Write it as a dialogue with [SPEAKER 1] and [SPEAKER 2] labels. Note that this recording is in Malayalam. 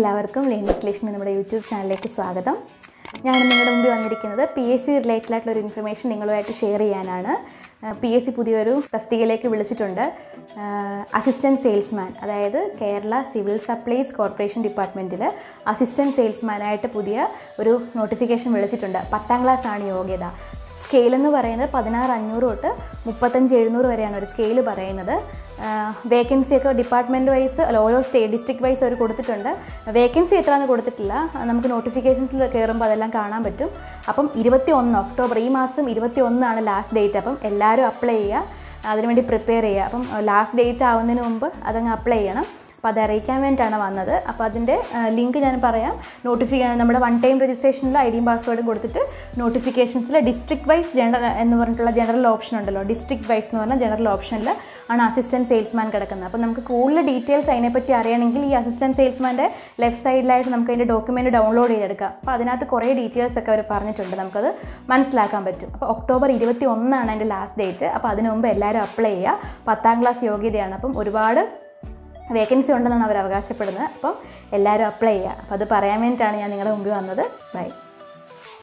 [SPEAKER 1] എല്ലാവർക്കും ലേണിംഗ് ലക്ഷ്മി നമ്മുടെ യൂട്യൂബ് ചാനലിലേക്ക് സ്വാഗതം ഞാൻ നിങ്ങളുടെ മുമ്പിൽ വന്നിരിക്കുന്നത് പി എസ് സി റിലേറ്റഡ് ആയിട്ടുള്ള ഒരു ഇൻഫർമേഷൻ നിങ്ങളുമായിട്ട് ഷെയർ ചെയ്യാനാണ് പി എസ് സി പുതിയൊരു തസ്തികയിലേക്ക് വിളിച്ചിട്ടുണ്ട് അസിസ്റ്റൻറ്റ് സെയിൽസ്മാൻ അതായത് കേരള സിവിൽ സപ്ലൈസ് കോർപ്പറേഷൻ ഡിപ്പാർട്ട്മെൻറ്റിൽ അസിസ്റ്റൻറ്റ് സെയിൽസ്മാനായിട്ട് പുതിയ ഒരു നോട്ടിഫിക്കേഷൻ വിളിച്ചിട്ടുണ്ട് പത്താം ക്ലാസ് ആണ് യോഗ്യത സ്കെയിൽ എന്ന് പറയുന്നത് പതിനാറ് അഞ്ഞൂറ് തൊട്ട് മുപ്പത്തഞ്ച് എഴുന്നൂറ് വരെയാണ് ഒരു സ്കെയിൽ പറയുന്നത് വേക്കൻസി ഒക്കെ ഡിപ്പാർട്ട്മെൻറ്റ് വൈസ് അല്ല ഓരോ സ്റ്റേറ്റ് ഡിസ്ട്രിക്ട് വൈസ് അവർ കൊടുത്തിട്ടുണ്ട് വേക്കൻസി എത്രയാണെന്ന് കൊടുത്തിട്ടില്ല നമുക്ക് നോട്ടിഫിക്കേഷൻസിൽ കയറുമ്പോൾ അതെല്ലാം കാണാൻ പറ്റും അപ്പം ഇരുപത്തി ഒന്ന് ഒക്ടോബർ ഈ മാസം ഇരുപത്തി ഒന്നാണ് ലാസ്റ്റ് ഡേറ്റ് അപ്പം എല്ലാവരും അപ്ലൈ ചെയ്യുക അതിനുവേണ്ടി പ്രിപ്പയർ ചെയ്യുക അപ്പം ലാസ്റ്റ് ഡേറ്റ് ആവുന്നതിന് മുമ്പ് അതങ്ങ് അപ്ലൈ ചെയ്യണം അപ്പോൾ അത് അറിയിക്കാൻ വേണ്ടിയിട്ടാണ് വന്നത് അപ്പോൾ അതിൻ്റെ ലിങ്ക് ഞാൻ പറയാം നോട്ടിഫി നമ്മുടെ വൺ ടൈം രജിസ്ട്രേഷനിൽ ഐ ഡിയും പാസ്വേഡും കൊടുത്തിട്ട് നോട്ടിഫിക്കേഷൻസിൽ ഡിസ്ട്രിക്ട് വൈസ് ജനറൽ എന്ന് പറഞ്ഞിട്ടുള്ള ജനറൽ ഓപ്ഷൻ ഉണ്ടല്ലോ ഡിസ്ട്രിക്ട് വൈസ് എന്ന് പറഞ്ഞാൽ ജനറൽ ഓപ്ഷനിൽ ആണ് അസിസ്റ്റൻറ്റ് സെയിൽസ്മാൻ കിടക്കുന്നത് അപ്പോൾ നമുക്ക് കൂടുതൽ ഡീറ്റെയിൽസ് അതിനെപ്പറ്റി അറിയണമെങ്കിൽ ഈ അസിസ്റ്റൻറ്റ് സെയിൽസ്മാൻ്റെ ലെഫ്റ്റ് സൈഡിലായിട്ട് നമുക്ക് അതിൻ്റെ ഡോക്യുമെൻറ്റ് ഡൗൺലോഡ് ചെയ്തെടുക്കാം അപ്പോൾ അതിനകത്ത് കുറേ ഡീറ്റെയിൽസ് ഒക്കെ അവർ പറഞ്ഞിട്ടുണ്ട് നമുക്കത് മനസ്സിലാക്കാൻ പറ്റും അപ്പോൾ ഒക്ടോബർ ഇരുപത്തി ഒന്നാണ് അതിൻ്റെ ലാസ്റ്റ് ഡേറ്റ് അപ്പോൾ അതിനു മുമ്പ് എല്ലാവരും അപ്ലൈ ചെയ്യുക പത്താം ക്ലാസ് യോഗ്യതയാണ് അപ്പം ഒരുപാട് വേക്കൻസി ഉണ്ടെന്നാണ് അവർ അവകാശപ്പെടുന്നത് അപ്പം എല്ലാവരും അപ്ലൈ ചെയ്യുക അപ്പോൾ അത് പറയാൻ വേണ്ടിയിട്ടാണ് ഞാൻ നിങ്ങളുടെ മുമ്പിൽ വന്നത് ബൈ